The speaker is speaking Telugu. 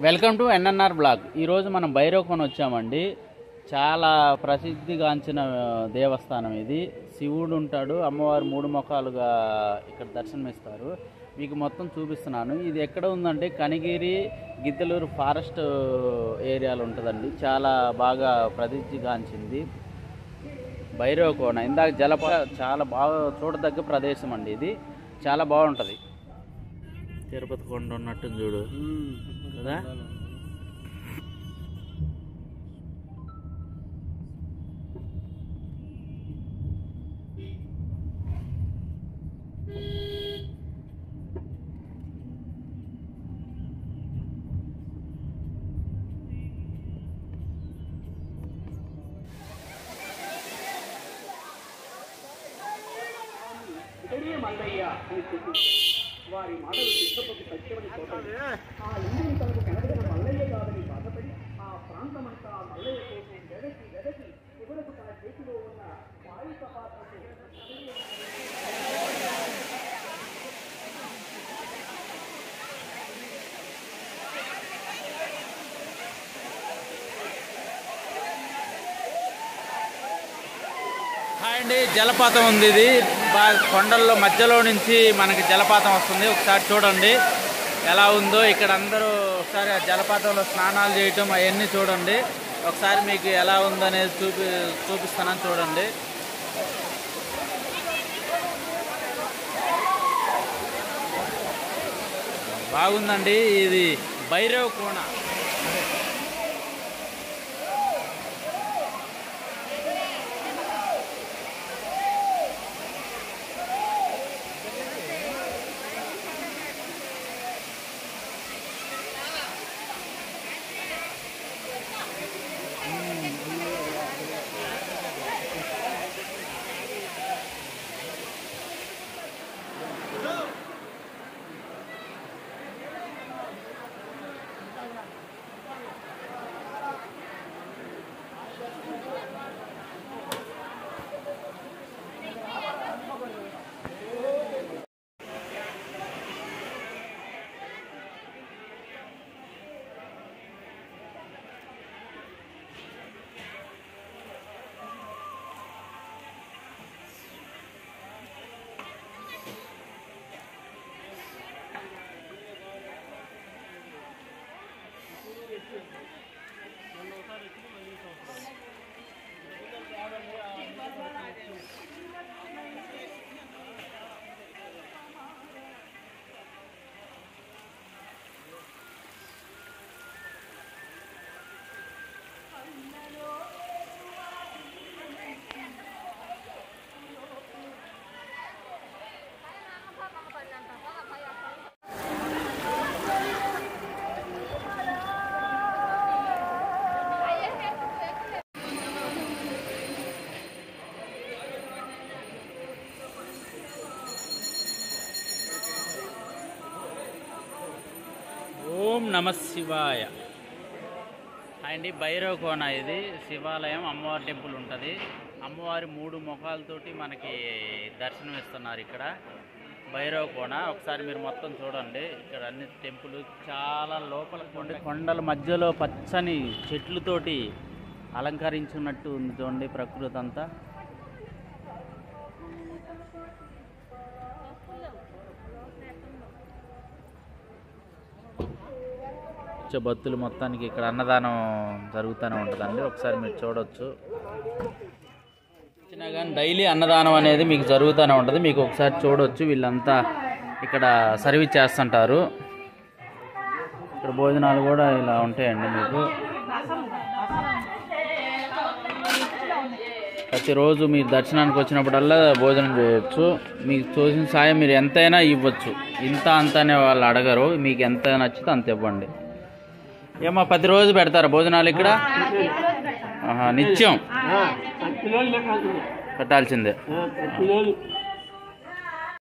వెల్కమ్ టు ఎన్ఎన్ఆర్ బ్లాగ్ ఈరోజు మనం భైరవకోన వచ్చామండి చాలా ప్రసిద్ధిగాంచిన ఆ, దేవస్థానం ఇది శివుడు ఉంటాడు అమ్మవారు మూడు ముఖాలుగా ఇక్కడ దర్శనమిస్తారు మీకు మొత్తం చూపిస్తున్నాను ఇది ఎక్కడ ఉందంటే కనిగిరి గిద్దలూరు ఫారెస్ట్ ఏరియాలో ఉంటుందండి చాలా బాగా ప్రసిద్ధిగాంచింది భైరవకోన ఇందాక జలప చాలా బాగా చూడదగ్గ ప్రదేశం అండి ఇది చాలా బాగుంటుంది తిరుపతి కొండ ఉన్నట్టు చూడు కదా ఇతడే మల్లయ్య అని చెప్పి వారి మాటలు చిత్తపతి సత్యమని తోటలు ఆ ఇంటిని తనకు కనబడిన మల్లయ్య కాదని బాధపడి ఆ ప్రాంతమంతా మల్లయ్య కోసం వెదకి వెదకి చివరకు తన చేతిలో ఉన్న వాయుక పాత్రతో హాయ్ అండి జలపాతం ఉంది ఇది బాగా కొండల్లో మధ్యలో నుంచి మనకి జలపాతం వస్తుంది ఒకసారి చూడండి ఎలా ఉందో ఇక్కడ అందరూ ఒకసారి ఆ జలపాతంలో స్నానాలు చేయటం అవన్నీ చూడండి ఒకసారి మీకు ఎలా ఉందనేది చూపి చూపిస్తానని చూడండి బాగుందండి ఇది భైరవ్ కోణ ఓం నమ శివాయ అండి భైరవ కోన ఇది శివాలయం అమ్మవారి టెంపుల్ ఉంటుంది అమ్మవారి మూడు ముఖాలతోటి మనకి దర్శనం ఇస్తున్నారు ఇక్కడ భైరవ కోన ఒకసారి మీరు మొత్తం చూడండి ఇక్కడ అన్ని టెంపుల్ చాలా లోపల కొండ కొండల మధ్యలో పచ్చని చెట్లతోటి అలంకరించున్నట్టు ఉంది చూడండి ప్రకృతి అంతా వచ్చే భక్తులు మొత్తానికి ఇక్కడ అన్నదానం జరుగుతూనే ఉంటుందండి ఒకసారి మీరు చూడొచ్చు వచ్చినా కానీ డైలీ అన్నదానం అనేది మీకు జరుగుతూనే ఉంటుంది మీకు ఒకసారి చూడొచ్చు వీళ్ళంతా ఇక్కడ సర్వీస్ చేస్తుంటారు ఇక్కడ భోజనాలు కూడా ఇలా ఉంటాయండి మీకు ప్రతిరోజు మీరు దర్శనానికి వచ్చినప్పుడల్లా భోజనం చేయొచ్చు మీకు చూసిన సాయం మీరు ఎంతైనా ఇవ్వచ్చు ఇంత అంత అనే వాళ్ళు అడగరు మీకు ఎంత నచ్చితే అంత ఇవ్వండి ఏమో ప్రతిరోజు పెడతారా భోజనాలు ఇక్కడ ఆహా, నిత్యం పెట్టాల్సిందే ప్రతిరోజు